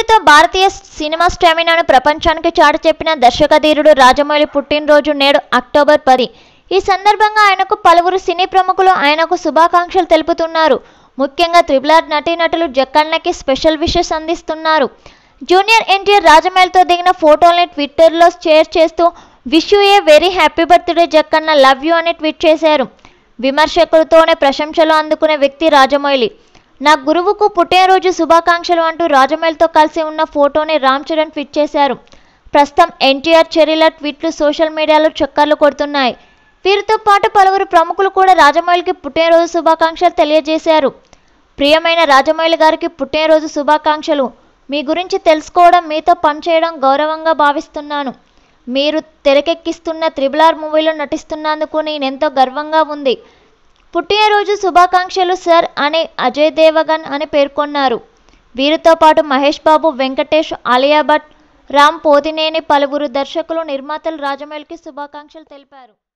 రాజమౌళితో భారతీయ cinema స్టామినాను ప్రపంచానికి చాటి చెప్పిన దర్శకధీరుడు రాజమౌళి పుట్టినరోజు నేడు అక్టోబర్ పది ఈ సందర్భంగా ఆయనకు పలువురు సినీ ప్రముఖులు ఆయనకు శుభాకాంక్షలు తెలుపుతున్నారు ముఖ్యంగా త్రిబులార్ నటీనటులు జక్కన్నకి స్పెషల్ విషెస్ అందిస్తున్నారు జూనియర్ ఎన్టీఆర్ రాజమౌళితో దిగిన ఫోటోల్ని ట్విట్టర్లో షేర్ చేస్తూ wish you a very happy birthday Jakkanna love you అని ట్వీట్ చేశారు విమర్శకులతోనే ప్రశంసలు అందుకునే వ్యక్తి రాజమౌళి నా గురువుకు పుట్టినరోజు శుభాకాంక్షలు అంటూ రాజమౌళితో కలిసి ఉన్న ఫోటోని రామ్ చరణ్ ట్వీట్ చేశారు ప్రస్తుతం ఎన్టీఆర్ చెరీల ట్వీట్లు సోషల్ మీడియాలో చక్కర్లు కొడుతున్నాయి వీరితో పాటు పలువురు ప్రముఖులు కూడా రాజమౌళికి పుట్టినరోజు శుభాకాంక్షలు తెలియజేశారు ప్రియమైన రాజమౌళి గారికి పుట్టినరోజు శుభాకాంక్షలు మీ గురించి తెలుసుకోవడం మీతో పనిచేయడం గౌరవంగా భావిస్తున్నాను మీరు తెరకెక్కిస్తున్న త్రిబులార్ మూవీలో నటిస్తున్నందుకు నేనెంతో గర్వంగా ఉంది పుట్టినరోజు శుభాకాంక్షలు సార్ అని అజయ్ దేవగన్ అని పేర్కొన్నారు వీరితో పాటు మహేష్ బాబు వెంకటేష్ ఆలియా భట్ రామ్ పోతినేని పలువురు దర్శకులు నిర్మాతలు రాజమౌళికి శుభాకాంక్షలు తెలిపారు